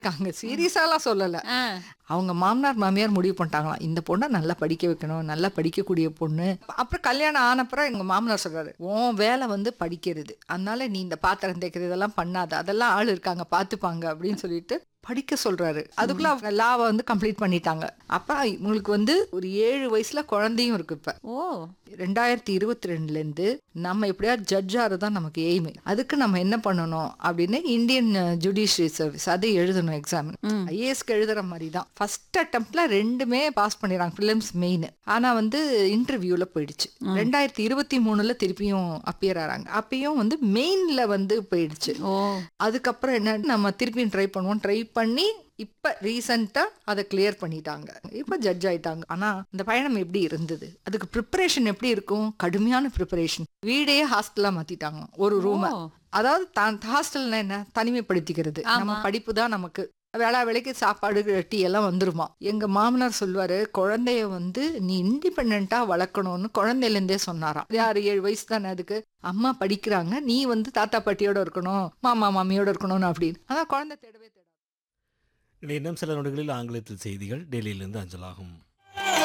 இருக்காங்க சீரியஸாலாம் சொல்லல ஆ. அவங்க மாமனார் மாமியார் முடிவு பண்ணிட்டாங்களாம் இந்த பொண்ணை நல்லா படிக்க வைக்கணும் நல்லா படிக்கக்கூடிய பொண்ணு அப்புறம் கல்யாணம் ஆனப்புறம் எங்க மாமனார் சொல்றாரு உன் வேலை வந்து படிக்கிறது அதனால நீ இந்த பாத்திரம் தேய்க்கிறது இதெல்லாம் பண்ணாத அதெல்லாம் ஆள் இருக்காங்க பார்த்துப்பாங்க அப்படின்னு சொல்லிட்டு படிக்க சொல்றாரு அதுக்குள்ள அவங்க லாவை வந்து கம்ப்ளீட் பண்ணிட்டாங்க அப்ப இவங்களுக்கு வந்து ஒரு ஏழு வயசுல குழந்தையும் இருக்கு இப்ப ஓ ரெண்டாயிரத்தி இருபத்தி ரெண்டுலேருந்து நம்ம எப்படியா ஜட்ஜ் ஆகிறதான் நமக்கு எய்ம் அதுக்கு நம்ம என்ன பண்ணணும் அப்படின்னு இந்தியன் ஜுடிஷியரி சர்வீஸ் அது எழுதணும் எக்ஸாம் ம். ஐஏஎஸ்க்கு எழுதுற மாதிரி தான் ஃபர்ஸ்ட் அட்டம்ப்ட்ல ரெண்டுமே பாஸ் பண்ணிடுறாங்க ஃபிலிம்ஸ் மெயின் ஆனா வந்து இன்டர்வியூல போயிடுச்சு ரெண்டாயிரத்தி இருபத்தி மூணுல திருப்பியும் அப்பியர் ஆறாங்க அப்பயும் வந்து மெயின்ல வந்து போயிடுச்சு ஓ அதுக்கப்புறம் என்ன நம்ம திருப்பியும் ட்ரை பண்ணுவோம் ட்ரை பண்ணி இப்ப ரீசெண்டா அதை கிளியர் பண்ணிட்டாங்க இப்ப ஜட்ஜ் ஆயிட்டாங்க ஆனா இந்த பயணம் எப்படி இருந்தது அதுக்கு ப்ரிப்பரேஷன் எப்படி இருக்கும் கடுமையான ப்ரிப்பரேஷன் வீடையே ஹாஸ்டலா மாத்திட்டாங்க ஒரு ரூம் ஓ. அதாவது தான் ஹாஸ்டல்னா என்ன தனிமைப்படுத்திக்கிறது நம்ம ஆமா. படிப்பு தான் நமக்கு வேளா வேலைக்கு சாப்பாடு டீ எல்லாம் வந்துருமா எங்க மாமனார் சொல்வாரு குழந்தைய வந்து நீ இண்டிபெண்டா வளர்க்கணும்னு குழந்தையில இருந்தே சொன்னாராம் யாரு ஏழு வயசு தானே அதுக்கு அம்மா படிக்கிறாங்க நீ வந்து தாத்தா பாட்டியோட இருக்கணும் மாமா மாமியோட இருக்கணும்னு அப்படின்னு அதான் குழந்தை தேடவே தேடாது இன்னும் சில நொடிகளில் ஆங்கிலத்தில் செய்திகள் டெல்லியிலிருந்து அஞ்சலாகும்